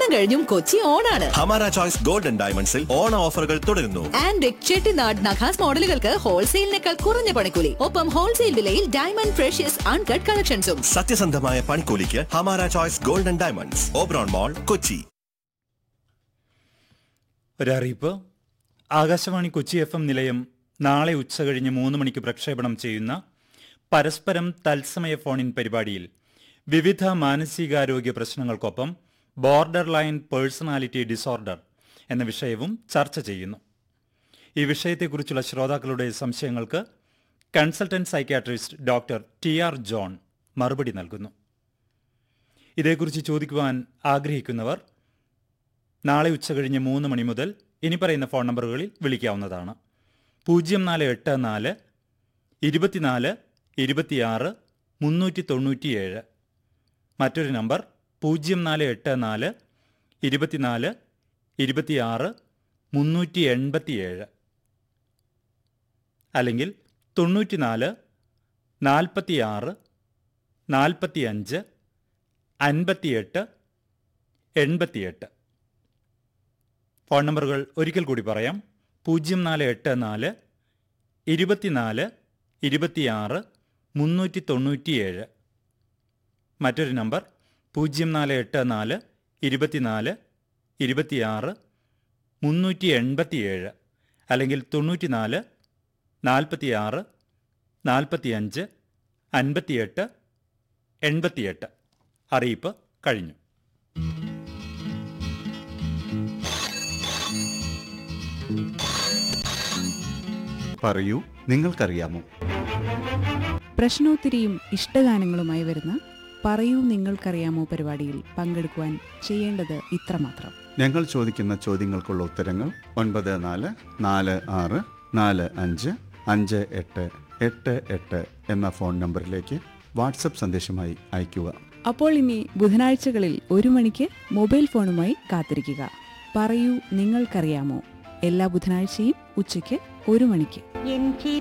ഓണം കഴിഞ്ഞും കൊച്ചി ഓണാണ് ഹമാര ചോയ്സ് ഗോൾഡൻ ഡയമണ്ട്സിൽ ഓണ ഓഫറുകൾ തുടരുന്നു ആൻഡ് ചെട്ടിനാട് നഖാസ് മോഡലുകൾക്ക് ഹോൾസെയിലിനേക്കാൾ കുറഞ്ഞ പണിക്കൂലി ഒപ്പം ഹോൾസെയിൽ വിലയിൽ ഡയമണ്ട് ഫ്രഷ്യസ് അൺകട്ട് കളക്ഷൻസും സത്യസന്ധമായ പണിക്കൂലിക്ക് Hamara choice golden diamonds Oberon mall Kochi ഒരറിയിപ്പ് ആകാശവാണി കൊച്ചി എഫ് എം നിലയം നാളെ ഉച്ചകഴിഞ്ഞ് മൂന്ന് മണിക്ക് പ്രക്ഷേപണം ചെയ്യുന്ന പരസ്പരം തത്സമയ ഫോണിൻ പരിപാടിയിൽ വിവിധ മാനസികാരോഗ്യ പ്രശ്നങ്ങൾക്കൊപ്പം ബോർഡർ ലൈൻ പേഴ്സണാലിറ്റി ഡിസോർഡർ എന്ന വിഷയവും ചർച്ച ചെയ്യുന്നു ഈ വിഷയത്തെക്കുറിച്ചുള്ള ശ്രോതാക്കളുടെ സംശയങ്ങൾക്ക് consultant psychiatrist doctor T R John മറുപടി നൽകുന്നു ഇതേക്കുറിച്ച് ചോദിക്കുവാൻ ആഗ്രഹിക്കുന്നവർ നാളെ ഉച്ചകഴിഞ്ഞ് മൂന്ന് മണി മുതൽ ഇനി പറയുന്ന ഫോൺ നമ്പറുകളിൽ വിളിക്കാവുന്നതാണ് പൂജ്യം നാല് എട്ട് നാല് ഇരുപത്തിനാല് ഇരുപത്തിയാറ് മുന്നൂറ്റി തൊണ്ണൂറ്റിയേഴ് മറ്റൊരു നമ്പർ പൂജ്യം നാല് എട്ട് നാല് ഇരുപത്തിനാല് ഇരുപത്തിയാറ് മുന്നൂറ്റി എൺപത്തിയേഴ് അല്ലെങ്കിൽ തൊണ്ണൂറ്റിനാല് നാൽപ്പത്തിയാറ് നാൽപ്പത്തിയഞ്ച് അൻപത്തിയെട്ട് എൺപത്തിയെട്ട് ഫോൺ നമ്പറുകൾ ഒരിക്കൽ കൂടി പറയാം പൂജ്യം നാല് എട്ട് നാല് ഇരുപത്തിനാല് ഇരുപത്തിയാറ് മുന്നൂറ്റി തൊണ്ണൂറ്റിയേഴ് മറ്റൊരു നമ്പർ പൂജ്യം നാല് എട്ട് നാല് ഇരുപത്തിനാല് ഇരുപത്തിയാറ് മുന്നൂറ്റി എൺപത്തിയേഴ് അല്ലെങ്കിൽ തൊണ്ണൂറ്റിനാല് നാൽപ്പത്തിയാറ് നാൽപ്പത്തിയഞ്ച് അൻപത്തിയെട്ട് എൺപത്തിയെട്ട് അറിയിപ്പ് കഴിഞ്ഞു പറയൂ നിങ്ങൾക്കറിയാമോ പ്രശ്നോത്തരിയും ഇഷ്ടഗാനങ്ങളുമായി വരുന്ന പറയൂ നിങ്ങൾക്കറിയാമോ പരിപാടിയിൽ പങ്കെടുക്കുവാൻ ചെയ്യേണ്ടത് ഇത്രമാത്രം ഞങ്ങൾ ചോദിക്കുന്ന ചോദ്യങ്ങൾക്കുള്ള ഉത്തരങ്ങൾ ഒൻപത് നാല് നാല് ആറ് നാല് അഞ്ച് അഞ്ച് എട്ട് എട്ട് എട്ട് എന്ന ഫോൺ നമ്പറിലേക്ക് വാട്സപ്പ് സന്ദേശമായി അയയ്ക്കുക അപ്പോൾ ഇനി ബുധനാഴ്ചകളിൽ ഒരു മണിക്ക് മൊബൈൽ ഫോണുമായി കാത്തിരിക്കുക പറയൂ നിങ്ങൾക്കറിയാമോ എല്ലാ ബുധനാഴ്ചയും ഉച്ചയ്ക്ക് ഒരു മണിക്ക്